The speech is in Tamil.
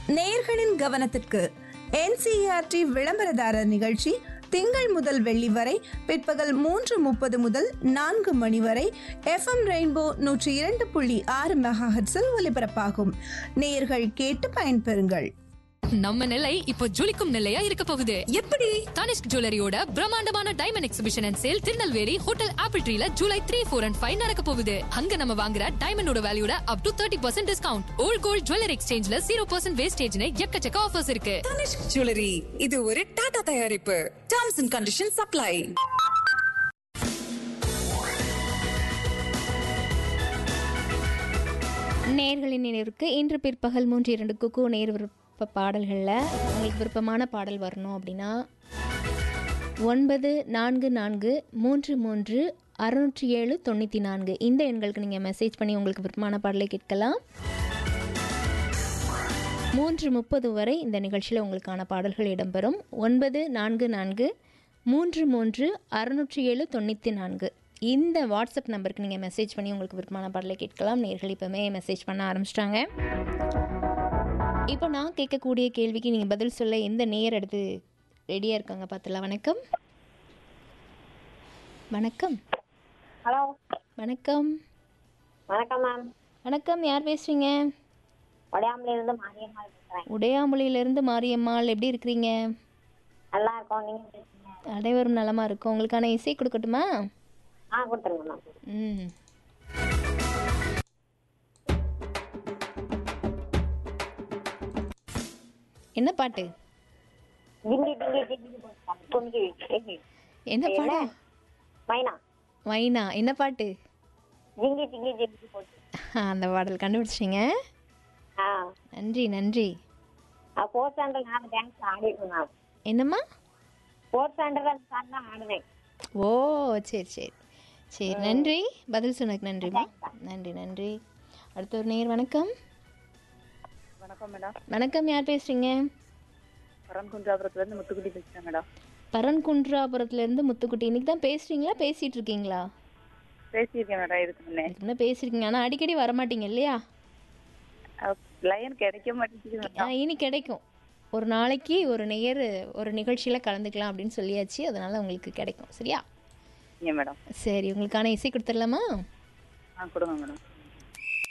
நேயர்களின் கவனத்திற்கு என்சிஆர்டி விளம்பரதாரர் நிகழ்ச்சி திங்கள் முதல் வெள்ளி வரை பிற்பகல் மூன்று முப்பது முதல் நான்கு மணி வரை எஃப்எம் ரெயின்போ நூற்றி இரண்டு புள்ளி ஆறு மெகாஹெட்ஸில் ஒலிபரப்பாகும் நேயர்கள் கேட்டு பயன்பெறுங்கள் நம்ம நிலை இப்போ ஜொலிக்கும் நிலையா இருக்க போகுது எப்படி தனிஷ்க் ஜுவல்லரியோட பிரம்மாண்டமான diamond exhibition and sale Tirunelveli hotel apple ட்ரீல July three four and five நடக்க போகுது அங்க நம்ம வாங்குற டைமண்டோட வேல்யூட up to thirty percent discount old gold jewellery எக்ஸ்சேஞ்ச்ல ஜீரோ பர்சன்ட் வேஸ்டேஜ்னு எக்கச்சக்க ஆஃபர்ஸ் இருக்கு தனிஷ்க் ஜுவல்லரி இது ஒரு டாடா தயாரிப்பு டர்ம்ஸ் அண்ட் கண்டிஷன் சப்ளை நேர்களின் நினைவிற்கு இன்று பிற்பகல் மூன்று இரண்டு குக்கு நேர் விருப்ப பாடல்களில் உங்களுக்கு விருப்பமான பாடல் வரணும் அப்படின்னா ஒன்பது நான்கு நான்கு மூன்று மூன்று அறுநூற்றி ஏழு தொண்ணூற்றி நான்கு இந்த எண்களுக்கு நீங்கள் மெசேஜ் பண்ணி உங்களுக்கு விருப்பமான பாடலை கேட்கலாம் மூன்று முப்பது வரை இந்த நிகழ்ச்சியில் உங்களுக்கான பாடல்கள் இடம்பெறும் ஒன்பது நான்கு நான்கு மூன்று மூன்று அறுநூற்றி ஏழு தொண்ணூற்றி நான்கு இந்த வாட்ஸ்அப் நம்பருக்கு நீங்கள் மெசேஜ் பண்ணி உங்களுக்கு விருப்பமான பாடலை கேட்கலாம் நேர்கள் இப்போமே மெசேஜ் பண்ண ஆரம்பிச்சிட்டாங்க இப்போ நான் கேட்கக்கூடிய கேள்விக்கு நீங்கள் பதில் சொல்ல எந்த நேர் எடுத்து ரெடியாக இருக்காங்க பார்த்துலாம் வணக்கம் வணக்கம் ஹலோ வணக்கம் வணக்கம் மேம் வணக்கம் யார் பேசுகிறீங்க உடையாமல இருந்து மாரியம்மாள் பேசுறேன் உடையாமொழியிலேருந்து மாரியம்மாள் எப்படி இருக்கிறீங்க நல்லா இருக்கோம் நீங்க எப்படி இருக்கீங்க அனைவரும் நலமா இருக்கும் உங்களுக்கான இசை கொடுக்கட்டுமா ஆ கொடுத்துருங்க மேம் ம் என்ன பாட்டு டிங்கி டிங்கி டிங்கி போட்டாங்க குங்கி டிங்கி என்ன பாடம் மைனா வைனா என்ன பாட்டு ஜிங்கி ஜிங்கி ஜிங்கி போட்டு ஆ, அந்த பாடல் கண்டுபிடிச்சிங்க ஆ நன்றி நன்றி ஃபோர்த் ஸ்டாண்டர்ட் நான் டான்ஸ் ஆடிட்டு மேம் என்னம்மா ஃபோர்த் ஸ்டாண்டர்ட் அந்த சாங் தான் ஆடுவேன் ஓ சரி சரி சரி நன்றி பதில் சொன்னதுக்கு நன்றிம்மா நன்றி நன்றி அடுத்த ஒரு நேர் வணக்கம் வணக்கம் மேடம் வணக்கம் யார் பேசுறீங்க பரன்குன்றாபுரத்துல இருந்து முத்துக்குட்டி பேசுறேன் மேடம் பரன்குன்றாபுரத்துலேருந்து முத்துக்குட்டி இன்னைக்கு தான் பேசுறீங்களா பேசிட்டு இருக்கீங்களா பேசியிருக்கேன் மேடம் இதுக்கு முன்னே இதுக்கு முன்னே பேசியிருக்கீங்க ஆனால் அடிக்கடி வரமாட்டீங்க இல்லையா லைன் கிடைக்க மாட்டேங்குது மேடம் ஆ, இனி கிடைக்கும் ஒரு நாளைக்கு ஒரு நேர் ஒரு நிகழ்ச்சியில் கலந்துக்கலாம் அப்படின்னு சொல்லியாச்சு அதனால உங்களுக்கு கிடைக்கும் சரியா ஏன் மேடம் சரி உங்களுக்கான இசை கொடுத்துடலாமா ஆ கொடுங்க மேடம்